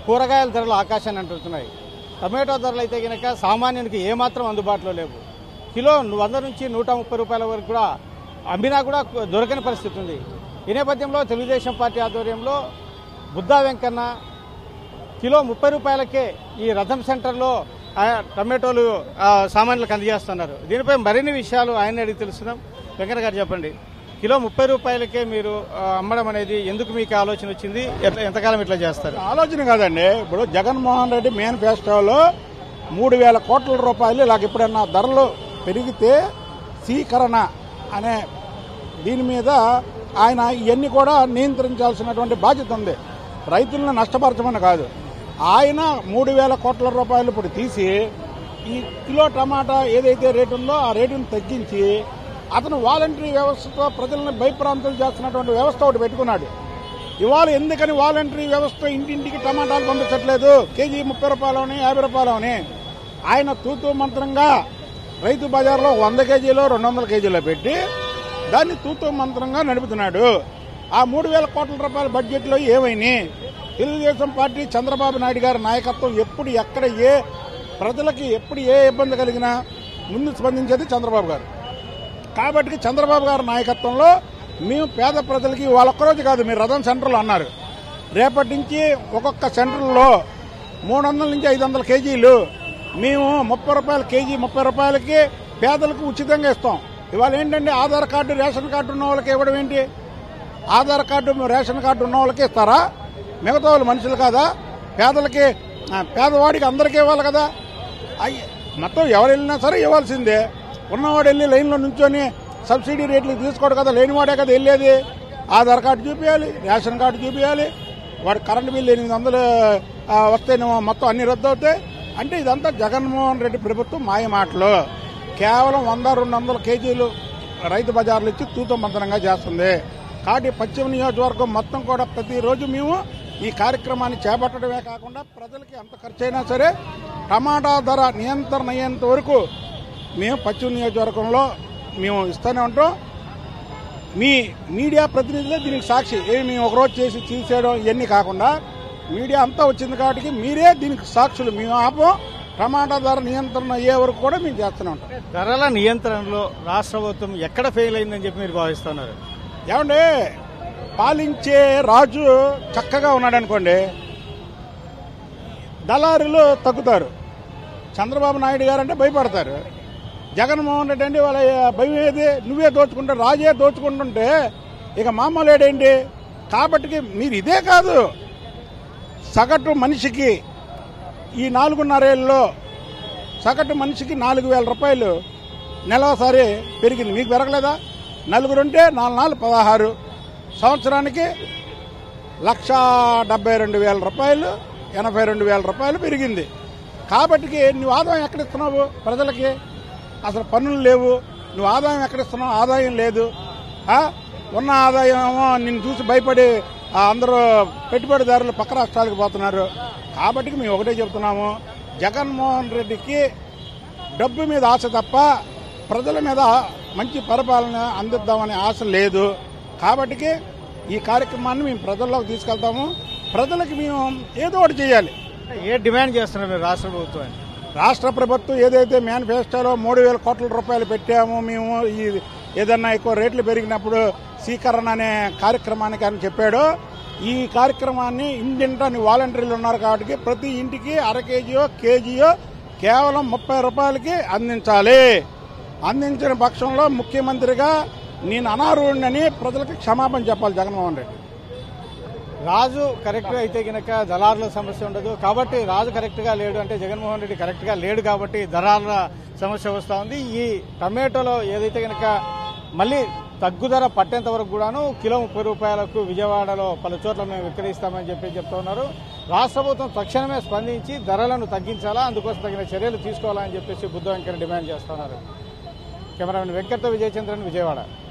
కూరగాయల ధరలు ఆకాశాన్ని అంటున్నాయి టమాటో ధరలు అయితే కనుక సామాన్యునికి ఏమాత్రం అందుబాటులో లేవు కిలో వంద నుంచి నూట ముప్పై రూపాయల వరకు కూడా అమ్మినా కూడా దొరకని పరిస్థితి ఉంది ఈ నేపథ్యంలో తెలుగుదేశం పార్టీ ఆధ్వర్యంలో బుద్ధా వెంకన్న కిలో ముప్పై రూపాయలకే ఈ రథం సెంటర్లో ఆ టమాటోలు ఆ, సామాన్యులకు అందజేస్తున్నారు దీనిపై మరిన్ని విషయాలు ఆయన అడిగి తెలుసుకుందాం వెంకన్న గారు చెప్పండి కిలో ముప్పై రూపాయలకే మీరు ఆ, అమ్మడం అనేది ఎందుకు మీకు ఆలోచన వచ్చింది ఎట్లా ఎంతకాలం ఇట్లా చేస్తారు ఆలోచన కాదండి ఇప్పుడు జగన్మోహన్ రెడ్డి మేనిఫెస్టోలో మూడు వేల కోట్ల రూపాయలు ఇలాగ ఎప్పుడన్నా ధరలు పెరిగితే స్వీకరణ అనే దీని మీద ఆయన ఇవన్నీ కూడా నియంత్రించాల్సినటువంటి బాధ్యత ఉంది రైతులను నష్టపరచమని కాదు ఆయన మూడు వేల కోట్ల రూపాయలు ఇప్పుడు తీసి ఈ కిలో టమాటా ఏదైతే రేటు ఉందో ఆ రేటును తగ్గించి అతను వాలంటరీ వ్యవస్థతో ప్రజలను భయప్రాంతులు చేస్తున్నటువంటి వ్యవస్థ ఒకటి పెట్టుకున్నాడు ఇవాళ ఎందుకని వాలంటరీ వ్యవస్థ ఇంటింటికి టమాటాలు పంపించట్లేదు కేజీ ముప్పై రూపాయలని యాభై రూపాయలని ఆయన తూతూ మంత్రంగా రైతు బజార్లో వంద కేజీలో రెండు వందల కేజీలో పెట్టి దాన్ని తూతూ మంత్రంగా నడుపుతున్నాడు ఆ మూడు వేల కోట్ల రూపాయల బడ్జెట్లో ఏమైనాయి తెలుగుదేశం పార్టీ చంద్రబాబు నాయుడు గారి నాయకత్వం ఎప్పుడు ఎక్కడ ఏ ప్రజలకి ఎప్పుడు ఏ ఇబ్బంది కలిగినా ముందు స్పందించేది చంద్రబాబు గారు కాబట్టి చంద్రబాబు గారి నాయకత్వంలో మేము పేద ప్రజలకి వాళ్ళొక్కరోజు కాదు మీరు రథం సెంటర్లో అన్నారు రేపటి నుంచి ఒక్కొక్క సెంటర్లో మూడు వందల నుంచి ఐదు వందల కేజీలు మేము ముప్పై రూపాయల కేజీ ముప్పై రూపాయలకి పేదలకు ఉచితంగా ఇస్తాం ఇవాళ ఏంటంటే ఆధార్ కార్డు రేషన్ కార్డు ఉన్న వాళ్ళకి ఇవ్వడం ఏంటి ఆధార్ కార్డు రేషన్ కార్డు ఉన్న వాళ్ళకి ఇస్తారా మిగతా వాళ్ళు మనుషులు కాదా పేదలకి ఆ, పేదవాడికి అందరికీ ఇవ్వాలి కదా అయ్యి మొత్తం ఎవరు వెళ్ళినా సరే ఇవ్వాల్సిందే ఉన్నవాడు వెళ్ళి లైన్లో నుంచొని సబ్సిడీ రేట్లు తీసుకోడు కదా లేనివాడే కదా వెళ్ళేది ఆధార్ కార్డు చూపించాలి రేషన్ కార్డు చూపించాలి వాడు కరెంటు బిల్లు ఎనిమిది వందలు ఆ, వస్తేనేమో మొత్తం అన్ని రద్దు అవుతాయి అంటే ఇదంతా జగన్మోహన్ రెడ్డి ప్రభుత్వం మాయ మాటలు కేవలం వంద రెండు వందల కేజీలు రైతు బజార్లు ఇచ్చి తూతు మంత్రంగా చేస్తుంది కాబట్టి పశ్చిమ నియోజకవర్గం మొత్తం కూడా ప్రతిరోజు మేము ఈ కార్యక్రమాన్ని చేపట్టడమే కాకుండా ప్రజలకి ఎంత ఖర్చు అయినా సరే టమాటా ధర నియంత్రణ అయ్యేంత వరకు మేము పశ్చిమ నియోజకవర్గంలో మేము ఇస్తూనే ఉంటాం మీ మీడియా ప్రతినిధులే దీనికి సాక్షి ఏమి మేము ఒకరోజు చేసి తీసేయడం ఇవన్నీ కాకుండా మీడియా అంతా వచ్చింది కాబట్టి మీరే దీనికి సాక్షులు మేము ఆపం టమాటా ధర నియంత్రణ అయ్యే వరకు కూడా మేము చేస్తూనే ఉంటాం ధరల నియంత్రణలో రాష్ట్ర ప్రభుత్వం ఎక్కడ ఫెయిల్ అయిందని చెప్పి మీరు భావిస్తున్నారు ఏమండి పాలించే రాజు చక్కగా ఉన్నాడు అనుకోండి దళారులు తగ్గుతారు చంద్రబాబు నాయుడు గారు అంటే భయపడతారు జగన్మోహన్ రెడ్డి అంటే వాళ్ళ భయం ఏది నువ్వే దోచుకుంటే రాజే దోచుకుంటుంటే ఇక మామూలేడేంటి కాబట్టి మీరు ఇదే కాదు సగటు మనిషికి ఈ నాలుగున్నరేళ్ళలో సగటు మనిషికి నాలుగు వేల రూపాయలు నెలవారీ పెరిగింది మీకు పెరగలేదా నలుగురుంటే నాలుగు నాలుగు పదహారు సంవత్సరానికి లక్ష డెబ్బై రెండు వేల రూపాయలు ఎనభై రెండు వేల రూపాయలు పెరిగింది కాబట్టి నువ్వు ఆదాయం ఎక్కడ ఇస్తున్నావు ప్రజలకి అసలు పన్నులు లేవు నువ్వు ఆదాయం ఎక్కడ ఇస్తున్నావు ఆదాయం లేదు ఆ? ఉన్న ఆదాయం ఏమో నిన్ను చూసి భయపడి ఆ, అందరూ పెట్టుబడిదారులు పక్క రాష్ట్రాలకు పోతున్నారు కాబట్టి మేము ఒకటే చెప్తున్నాము జగన్మోహన్ రెడ్డికి డబ్బు మీద ఆశ తప్ప ప్రజల మీద మంచి పరిపాలన అందిద్దామనే ఆశ లేదు కాబట్టి ఈ కార్యక్రమాన్ని మేము ప్రజల్లోకి తీసుకెళ్తాము ప్రజలకి మేము ఏదో ఒకటి చేయాలి ఏ డిమాండ్ చేస్తున్నారు మీరు రాష్ట్ర ప్రభుత్వాన్ని రాష్ట్ర ప్రభుత్వం ఏదైతే మేనిఫెస్టోలో మూడు వేల కోట్ల రూపాయలు పెట్టామో మేము ఈ ఏదన్నా ఎక్కువ రేట్లు పెరిగినప్పుడు స్వీకరణ అనే కార్యక్రమానికి అని చెప్పాడో ఈ కార్యక్రమాన్ని ఇంటింటని వాలంటీర్లు ఉన్నారు కాబట్టి ప్రతి ఇంటికి అర కేజీయో కేజీయో కేవలం ముప్పై రూపాయలకి అందించాలి అందించిన పక్షంలో ముఖ్యమంత్రిగా నేను అనార్హుడిని ప్రజలకు క్షమాపణ చెప్పాలి జగన్మోహన్ రెడ్డి రాజు కరెక్ట్ గా అయితే గనక దళారుల సమస్య ఉండదు కాబట్టి రాజు కరెక్ట్ గా లేడు అంటే జగన్మోహన్ రెడ్డి కరెక్ట్ గా లేడు కాబట్టి దళారుల సమస్య వస్తా ఉంది ఈ టమాటోలో ఏదైతే గనక మళ్ళీ తగ్గుదల పట్టేంత వరకు కూడాను కిలో ముప్పై రూపాయలకు విజయవాడలో పలు చోట్ల మేము విక్రయిస్తామని చెప్పి చెప్తా ఉన్నారు రాష్ట్ర ప్రభుత్వం తక్షణమే స్పందించి ధరలను తగ్గించాలా అందుకోసం తగిన చర్యలు తీసుకోవాలని చెప్పేసి బుద్ధ వెంకన్న డిమాండ్ చేస్తున్నారు కెమెరామెన్ వెంకట విజయచంద్రన్ విజయవాడ